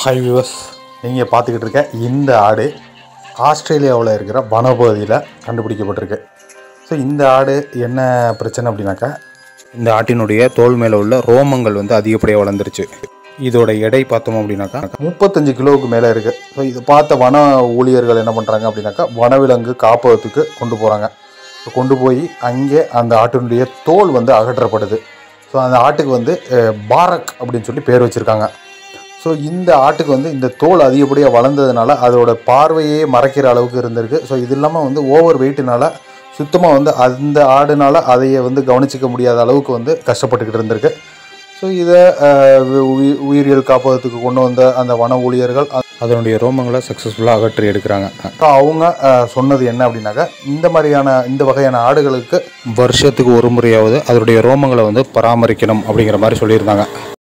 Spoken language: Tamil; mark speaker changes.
Speaker 1: ஹை வியூவர்ஸ் நீங்கள் பார்த்துக்கிட்டு இருக்க இந்த ஆடு ஆஸ்திரேலியாவில் இருக்கிற வனப்பகுதியில் கண்டுபிடிக்கப்பட்டிருக்கு ஸோ இந்த ஆடு என்ன பிரச்சனை அப்படின்னாக்கா இந்த ஆட்டினுடைய தோல் மேலே உள்ள ரோமங்கள் வந்து அதிகப்படியாக வளர்ந்துருச்சு இதோட எடை பார்த்தோம் அப்படின்னாக்கா முப்பத்தஞ்சு கிலோவுக்கு மேலே இருக்குது ஸோ இதை பார்த்த வன ஊழியர்கள் என்ன பண்ணுறாங்க அப்படின்னாக்கா வனவிலங்கு காப்பகத்துக்கு கொண்டு போகிறாங்க ஸோ கொண்டு போய் அங்கே அந்த ஆட்டினுடைய தோல் வந்து அகற்றப்படுது ஸோ அந்த ஆட்டுக்கு வந்து அஹ், பாரக் அப்படின்னு சொல்லி பேர் வச்சுருக்காங்க ஸோ இந்த ஆட்டுக்கு வந்து இந்த தோல் அதிகப்படியாக வளர்ந்ததுனால அதோட பார்வையே மறைக்கிற அளவுக்கு இருந்திருக்கு ஸோ இது இல்லாமல் வந்து ஓவர் வெயிட்னால சுத்தமாக வந்து அந்த ஆடுனால அதையே வந்து கவனிச்சிக்க முடியாத அளவுக்கு வந்து கஷ்டப்பட்டுக்கிட்டு இருந்திருக்கு ஸோ இதை அஹ், உயி- உயிரியல் காப்பகத்துக்கு கொண்டு வந்த அந்த வன ஊழியர்கள் அ- அதனுடைய ரோமங்களை சக்ஸஸ்ஃபுல்லாக அகற்றி எடுக்கிறாங்க ஸோ அவங்க அஹ், சொன்னது என்ன அப்படின்னாக்கா இந்த மாதிரியான இந்த வகையான ஆடுகளுக்கு வருஷத்துக்கு ஒரு முறையாவது அதனுடைய ரோமங்களை வந்து பராமரிக்கணும் அப்படிங்கிற மாதிரி சொல்லியிருந்தாங்க